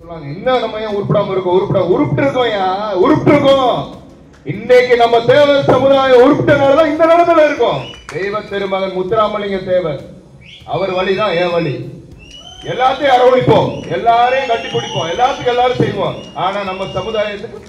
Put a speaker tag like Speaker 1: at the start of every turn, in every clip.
Speaker 1: சொல்லுவாங்க என்ன நம்ம ஏன் உருப்படாம இருக்கோம் உருப்பட உருப்பிட்டு இருக்கோம் ஏன் உருப்பிட்டு இருக்கோம் இன்னைக்கு நம்ம தேவர் சமுதாயம் உருப்பிட்டனாலதான் இந்த நிலைமையில இருக்கோம் தெய்வ திருமகன் முத்துராமலிங்க தேவர் அவர் வழிதான் என் வழி எல்லாத்தையும் அரவணைப்போம் எல்லாரையும் கட்டி பிடிப்போம் எல்லாத்துக்கும் எல்லாரும் செய்வோம் ஆனா நம்ம சமுதாயத்துக்கு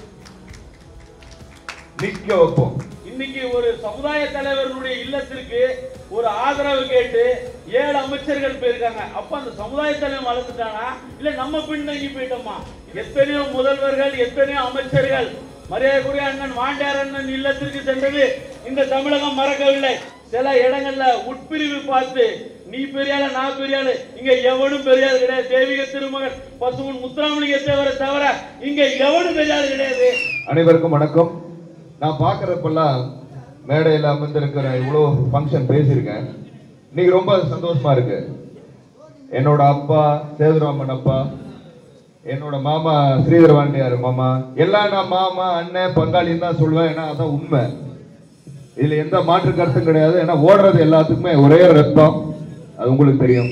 Speaker 1: நிக்க வைப்போம்
Speaker 2: இன்னைக்கு ஒரு சமுதாய தலைவர்களுடைய இல்லத்திற்கு ஒரு ஆதரவு கேட்டு ஏழு அமைச்சர்கள் போயிருக்காங்க அப்ப அந்த சமுதாய தலைவர் வளர்ந்துட்டானா இல்ல நம்ம பின்தங்கி போயிட்டோமா எத்தனையோ முதல்வர்கள் எத்தனையோ அமைச்சர்கள் மரியாதைக்குரிய அண்ணன் வாண்டியார் அண்ணன் இல்லத்திற்கு சென்றது இந்த தமிழகம் மறக்கவில்லை சில இடங்கள்ல உட்பிரிவு பார்த்து நீ பெரியாள நான் பெரியாளு இங்க எவனும் பெரியாள் கிடையாது தேவிக திருமகன் பசுமன் முத்துராமலிங்க தேவரை தவிர இங்க எவனும் பெரியாள் கிடையாது
Speaker 1: அனைவருக்கும் வணக்கம் நான் பார்க்கறப்பெல்லாம் மேடையில் அமர்ந்திருக்கிற இவ்வளோ ஃபங்க்ஷன் பேசியிருக்கேன் இன்னைக்கு ரொம்ப சந்தோஷமா இருக்கு என்னோட அப்பா சேதுராமன் அப்பா என்னோட மாமா ஸ்ரீதர் வாண்டியார் மாமா எல்லாம் நான் மாமா அண்ணன் பங்காளின்னு தான் சொல்லுவேன் ஏன்னா அதான் உண்மை இதுல எந்த மாற்று கருத்தும் கிடையாது ஏன்னா ஓடுறது எல்லாத்துக்குமே ஒரே ரத்தம் அது உங்களுக்கு தெரியும்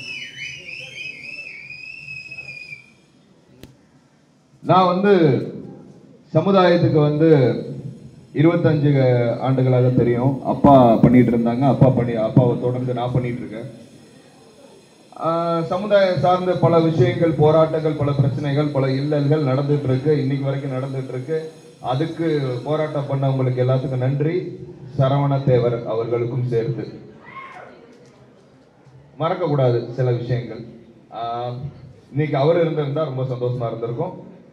Speaker 1: நான் வந்து சமுதாயத்துக்கு வந்து இருபத்தஞ்சு ஆண்டுகளாக தெரியும் அப்பா பண்ணிட்டு இருந்தாங்க அப்பா பண்ணி அப்பாவை தொடர்ந்து நான் பண்ணிட்டு இருக்கேன் ஆஹ் சமுதாயம் சார்ந்த பல விஷயங்கள் போராட்டங்கள் பல பிரச்சனைகள் பல இல்லல்கள் நடந்துட்டு இருக்கு இன்னைக்கு வரைக்கும் நடந்துட்டு இருக்கு அதுக்கு போராட்டம் பண்ணவங்களுக்கு எல்லாத்துக்கும் நன்றி சரவண தேவர் அவர்களுக்கும் சேர்த்து மறக்க கூடாது சில விஷயங்கள் ஆஹ் இன்னைக்கு அவர் இருந்திருந்தா ரொம்ப சந்தோஷமா இருந்திருக்கும்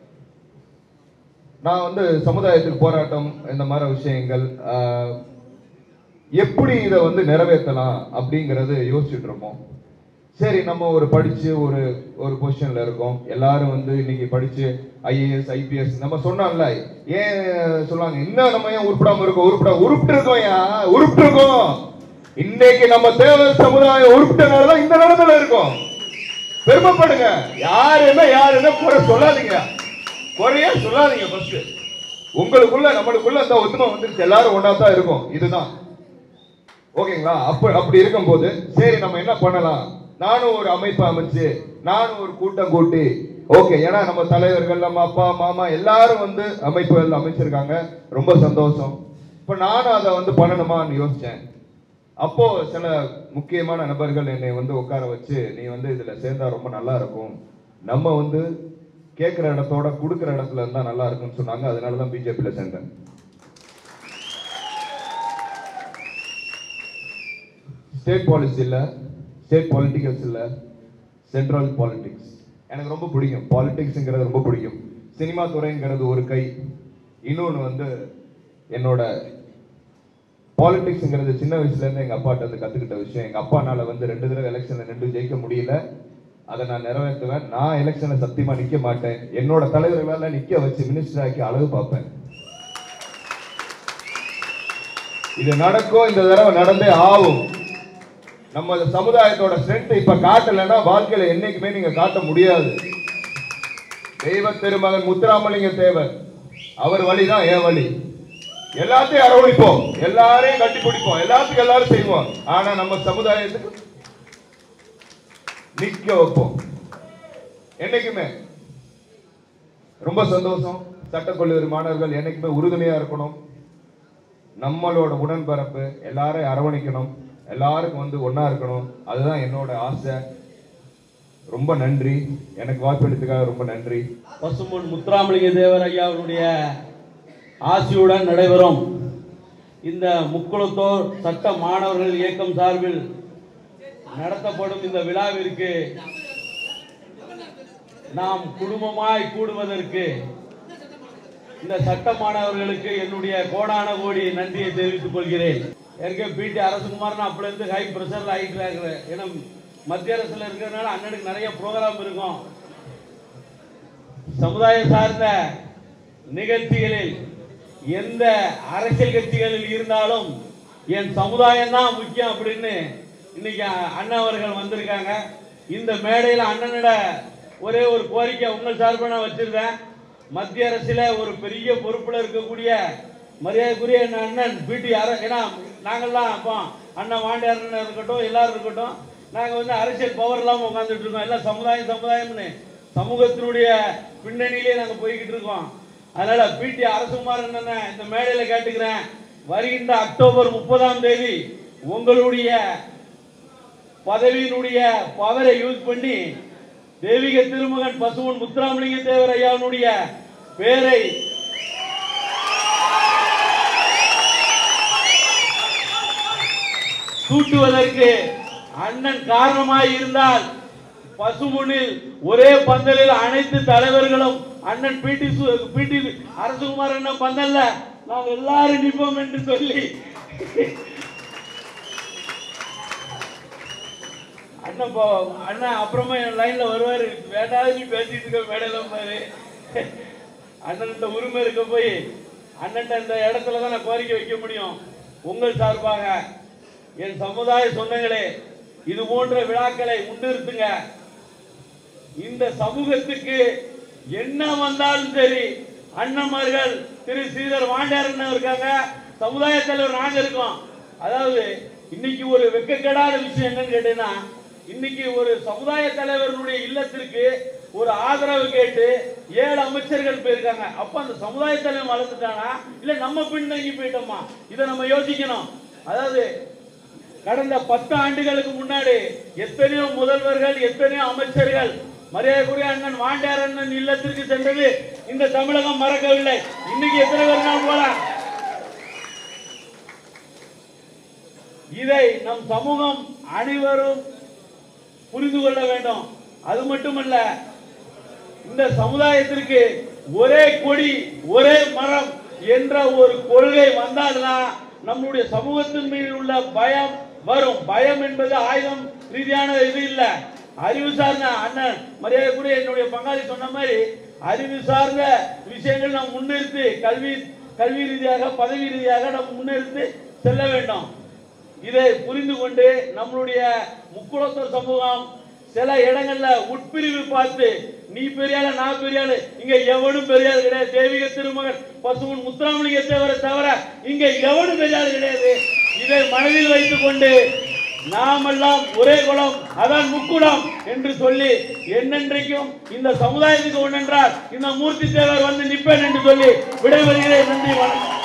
Speaker 1: நான் வந்து சமுதாயத்துக்கு போராட்டம் இந்த மாதிரி விஷயங்கள் ஆஹ், எப்படி இதை வந்து நிறைவேற்றலாம் அப்படிங்கறது யோசிச்சுட்டு இருப்போம் சரி நம்ம ஒரு படிச்சு ஒரு ஒரு பொசிஷன்ல இருக்கோம் எல்லாரும் வந்து இன்னைக்கு படிச்சு ஐஏஎஸ் ஐபிஎஸ் நம்ம சொன்னோம்ல ஏன் சொல்லுவாங்க இன்னும் நம்ம ஏன் உருப்படாம இருக்கோம் உருப்பட உருப்பிட்டு இருக்கோம் ஏன் உருப்பிட்டு இருக்கோம் இன்னைக்கு நம்ம தேவர் சமுதாயம் உருப்பிட்டனாலதான் இந்த நிலைமையில இருக்கோம் பெருமைப்படுங்க யாருமே யாருமே குறை சொல்லாதீங்க குறைய சொல்லாதீங்க ஃபர்ஸ்ட் உங்களுக்குள்ள நம்மளுக்குள்ள அந்த ஒத்துமை வந்துருச்சு எல்லாரும் ஒண்ணா தான் இருக்கும் இதுதான் ஓகேங்களா அப்ப அப்படி இருக்கும்போது சரி நம்ம என்ன பண்ணலாம் நானும் ஒரு அமைப்பு அமைச்சு நானும் ஒரு கூட்டம் கூட்டி ஓகே ஏன்னா நம்ம தலைவர்கள் நம்ம அப்பா மாமா எல்லாரும் வந்து அமைப்புகள் அமைச்சிருக்காங்க ரொம்ப சந்தோஷம் இப்ப நானும் அதை வந்து பண்ணணுமான்னு யோசிச்சேன் அப்போ சில முக்கியமான நபர்கள் என்னை வந்து உட்கார வச்சு நீ வந்து இதுல சேர்ந்தா ரொம்ப நல்லா இருக்கும் நம்ம வந்து கேட்குற இடத்தோட கொடுக்குற இடத்துல இருந்தா நல்லா இருக்கும்னு சொன்னாங்க அதனால தான் பிஜேபியில சேர்ந்தேன் ஸ்டேட் பாலிசி இல்ல ஸ்டேட் பொலிட்டிக்கல்ஸ் இல்ல சென்ட்ரல் பாலிடிக்ஸ் எனக்கு ரொம்ப பிடிக்கும் பாலிடிக்ஸ்ங்கிறது ரொம்ப பிடிக்கும் சினிமா துறைங்கிறது ஒரு கை இன்னொன்று வந்து என்னோட பாலிடிக்ஸ்ங்கிறது சின்ன வயசுல இருந்து எங்க அப்பாட்ட இருந்து கத்துக்கிட்ட விஷயம் எங்க அப்பானால வந்து ரெண்டு தடவை எலெக்ஷன்ல நின்று ஜெயிக்க முடியல அதை நான் நிறைவேற்றுவேன் நான் எலெக்ஷன்ல சத்தியமா நிக்க மாட்டேன் என்னோட தலைவர்களால நிக்க வச்சு மினிஸ்டர் ஆக்கி அழகு பார்ப்பேன் இது நடக்கும் இந்த தடவை நடந்தே ஆகும் நம்ம சமுதாயத்தோட ஸ்ட்ரென்த் இப்ப காட்டலைன்னா வாழ்க்கையில என்னைக்குமே நீங்க காட்ட முடியாது தெய்வ திருமகன் முத்துராமலிங்க தேவர் அவர் வழிதான் என் வழி எல்லாத்தையும் அரவணைப்போம் எல்லாரையும் கட்டி பிடிப்போம் எல்லாத்துக்கும் எல்லாரும் செய்வோம் ஆனா நம்ம சமுதாயத்துக்கு நிக்க வைப்போம் என்னைக்குமே ரொம்ப சந்தோஷம் சட்டக்கல்லூரி மாணவர்கள் என்னைக்குமே உறுதுணையா இருக்கணும் நம்மளோட உடன்பிறப்பு எல்லாரையும் அரவணைக்கணும் எல்லாருக்கும் வந்து ஒண்ணா இருக்கணும் அதுதான் என்னோட ஆசை ரொம்ப நன்றி எனக்கு வாய்ப்பளித்ததுக்காக ரொம்ப நன்றி
Speaker 2: பசும்பொன் முத்துராமலிங்க தேவர் ஐயா அவருடைய ஆசியுடன் நடைபெறும் இந்த முக்குளத்தோர் சட்ட மாணவர்கள் இயக்கம் சார்பில் நடத்தப்படும் இந்த விழாவிற்கு நாம் குடும்பமாய் கூடுவதற்கு இந்த சட்ட மாணவர்களுக்கு என்னுடைய கோடான கோடி நன்றியை தெரிவித்துக் கொள்கிறேன் ஏற்கனவே பிடி அரசகுமார் அப்பல இருந்து ஹை ப்ரெஷர்ல ஆகிட்டு இருக்கிறேன் ஏன்னா மத்திய அரசுல இருக்கிறதுனால அண்ணனுக்கு நிறைய ப்ரோக்ராம் இருக்கும் சமுதாயம் சார்ந்த நிகழ்ச்சிகளில் எந்த அரசியல் கட்சிகளில் இருந்தாலும் என் சமுதாயம் தான் முக்கியம் அப்படின்னு இன்னைக்கு அண்ணன் அவர்கள் வந்திருக்காங்க இந்த மேடையில் அண்ணனிட ஒரே ஒரு கோரிக்கை உங்கள் சார்பாக நான் வச்சிருந்தேன் மத்திய அரசில் ஒரு பெரிய பொறுப்பில் இருக்கக்கூடிய மரியாதைக்குரிய என் அண்ணன் பிடி அர ஏன்னா நாங்கள்லாம் அப்போ அண்ணன் வாண்டியார் அண்ணன் இருக்கட்டும் எல்லாரும் இருக்கட்டும் நாங்கள் வந்து அரசியல் பவர் இல்லாமல் உட்காந்துட்டு இருக்கோம் எல்லாம் சமுதாயம் சமுதாயம்னு சமூகத்தினுடைய பின்னணியிலே நாங்க போய்கிட்டு இருக்கோம் அதனால பிடி அரசுமார் என்ன இந்த மேடையில கேட்டுக்கிறேன் வருகின்ற அக்டோபர் முப்பதாம் தேதி உங்களுடைய பதவியினுடைய பவரை யூஸ் பண்ணி தெய்வீக திருமகன் பசுவன் முத்துராமலிங்க தேவர் ஐயாவுடைய பேரை சூட்டுவதற்கு அண்ணன் காரணமாய் இருந்தால் பசுமுனில் ஒரே பந்தலில் அனைத்து தலைவர்களும் அண்ணன் பிடி பிடி அரசுகுமார் அண்ணன் பந்தல்ல நாங்க எல்லாரும் நிற்போம் என்று சொல்லி அண்ணன் போ அண்ணன் அப்புறமா என் லைன்ல வருவாரு வேண்டாம் நீ பேசிட்டு இருக்க மேடையில பாரு அண்ணன்கிட்ட உரிமை இருக்க போய் அண்ணன்ட்ட இந்த இடத்துல தான் நான் கோரிக்கை வைக்க முடியும் உங்கள் சார்பாக என் சமுதாய சொந்தங்களே இது போன்ற விழாக்களை முன்னிறுத்துங்க இந்த சமூகத்துக்கு என்ன வந்தாலும் சரி அண்ணன்மார்கள் திரு ஸ்ரீதர் வாண்டியார் அண்ணன் இருக்காங்க சமுதாய தலைவர் நாங்க இருக்கோம் அதாவது இன்னைக்கு ஒரு வெக்கக்கேடாத விஷயம் என்னன்னு கேட்டீங்கன்னா இன்னைக்கு ஒரு சமுதாய தலைவர்களுடைய இல்லத்திற்கு ஒரு ஆதரவு கேட்டு ஏழு அமைச்சர்கள் போயிருக்காங்க அப்ப அந்த சமுதாய தலைவர் வளர்ந்துட்டானா இல்ல நம்ம பின்தங்கி போயிட்டோமா இதை நம்ம யோசிக்கணும் அதாவது கடந்த பத்து ஆண்டுகளுக்கு முன்னாடி எத்தனையோ முதல்வர்கள் எத்தனையோ அமைச்சர்கள் மரியாதைக்குரிய அண்ணன் வாண்டியார் அண்ணன் இல்லத்திற்கு சென்றது இந்த தமிழகம் மறக்கவில்லை இன்னைக்கு எத்தனை பேர் நாம் போலாம் இதை நம் சமூகம் அனைவரும் புரிந்து கொள்ள வேண்டும் அது மட்டுமல்ல இந்த சமுதாயத்திற்கு ஒரே கொடி ஒரே மரம் என்ற ஒரு கொள்கை வந்தால்தான் நம்முடைய சமூகத்தின் மீது உள்ள பயம் வரும் பயம் என்பது ஆயுதம் ரீதியான இது இல்ல அறிவு சார்ந்த அண்ணன் மரியாதைக்குரிய என்னுடைய பங்காளி சொன்ன மாதிரி அறிவு சார்ந்த விஷயங்கள் நாம் முன்னிறுத்தி கல்வி கல்வி ரீதியாக பதவி ரீதியாக நாம் முன்னிறுத்தி செல்ல வேண்டும் இதை புரிந்து கொண்டு நம்மளுடைய முக்குளத்தூர் சமூகம் சில இடங்கள்ல உட்பிரிவு பார்த்து நீ பெரியாள நான் பெரியாளு இங்க எவனும் பெரியாள் கிடையாது தெய்வீக திருமகன் பசுவன் முத்துராமலிங்க தேவரை தவிர இங்க எவனும் பெரியாள் கிடையாது இதை மனதில் வைத்துக் கொண்டு நாமெல்லாம் ஒரே குலம் அதான் முக்குடம் என்று சொல்லி என்னென்றைக்கும் இந்த சமுதாயத்துக்கு ஒன்றென்றால் இந்த மூர்த்தி தேவர் வந்து நிற்பேன் என்று சொல்லி விடைபெறுகிறேன் நன்றி வணக்கம்